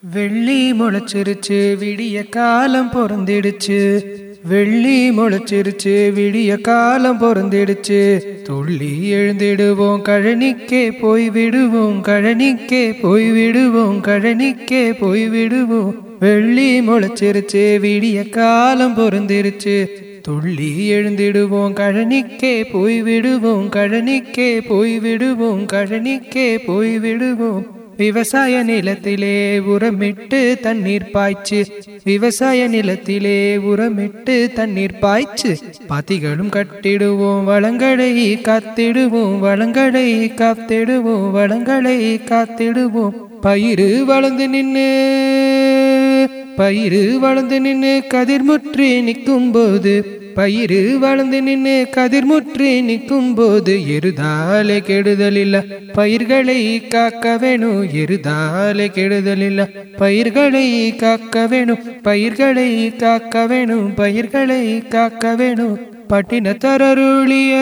வெள்ளி முளைச்சிருச்சு விடிய காலம் பொறந்திடுச்சு வெள்ளி முளைச்சிருச்சு விடிய காலம் பொறந்திடுச்சு துள்ளி எழுந்திடுவோம் கழனிக்கே போய் விடுவோம் கழனிக்கே போய் விடுவோம் கழனிக்கே போய் விடுவோம் வெள்ளி முளைச்சிருச்சு விடிய காலம் பொறந்திருச்சு துள்ளி எழுந்திடுவோம் கழனிக்கே போய் விடுவோம் கழனிக்கே போய் விடுவோம் கழனிக்கே போய் விடுவோம் விவசாய நிலத்திலே உரமிட்டு தண்ணீர் பாய்ச்சு விவசாய நிலத்திலே உரமிட்டு தண்ணீர் பாய்ச்சு பாத்திகளும் கட்டிடுவோம் வளங்களை காத்திடுவோம் வளங்களை காத்திடுவோம் வளங்களை காத்திடுவோம் பயிறு வளர்ந்து நின்று பயிறு வளர்ந்து நின்று கதிர்முற்றி நிற்கும் போது பயிறு வளர்ந்து நின்று கதிர்முற்றி நிற்கும் போது எருதாலே கெடுதல் இல்ல பயிர்களை காக்க வேணும் எருதாலே கெடுதல் இல்ல பயிர்களை காக்க வேணும் பயிர்களை காக்க வேணும் பயிர்களை காக்க வேணும் பட்டினத்தரருளிய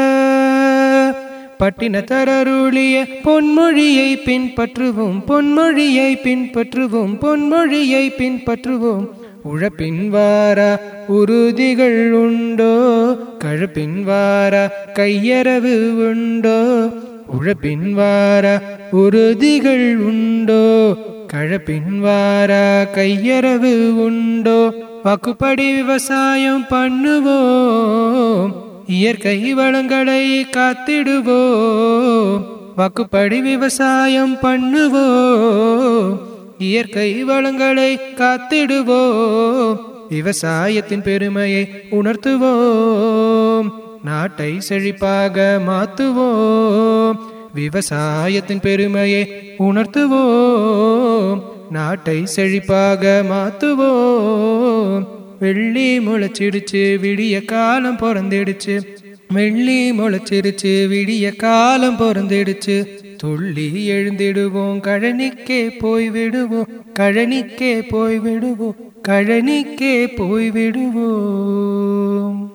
பட்டினத்தரருளிய பொன்மொழியை பின்பற்றுவோம் பொன்மொழியை பின்பற்றுவோம் பொன்மொழியை பின்பற்றுவோம் உழப்பின் வாரா உறுதிகள் உண்டோ கழப்பின் வாரா கையறவு உண்டோ உழப்பின் வாரா உறுதிகள் உண்டோ கழப்பின் வாரா கையறவு உண்டோ வாக்குப்படி விவசாயம் பண்ணுவோம் இயற்கை வளங்களை காத்திடுவோம் வாக்குப்படி விவசாயம் பண்ணுவோம் இயற்கை வளங்களை காத்திடுவோம் விவசாயத்தின் பெருமையை உணர்த்துவோம் நாட்டை செழிப்பாக மாத்துவோம் விவசாயத்தின் பெருமையை உணர்த்துவோம் நாட்டை செழிப்பாக மாத்துவோம் வெள்ளி முளைச்சிடுச்சு விடிய காலம் பிறந்திடுச்சு வெள்ளி முளைச்சிருச்சு விடிய காலம் பிறந்திடுச்சு துள்ளி எழுந்திடுவோம் கழனிக்கே போய் விடுவோம் கழனிக்கே போய் விடுவோம் கழனிக்கே போய் விடுவோம்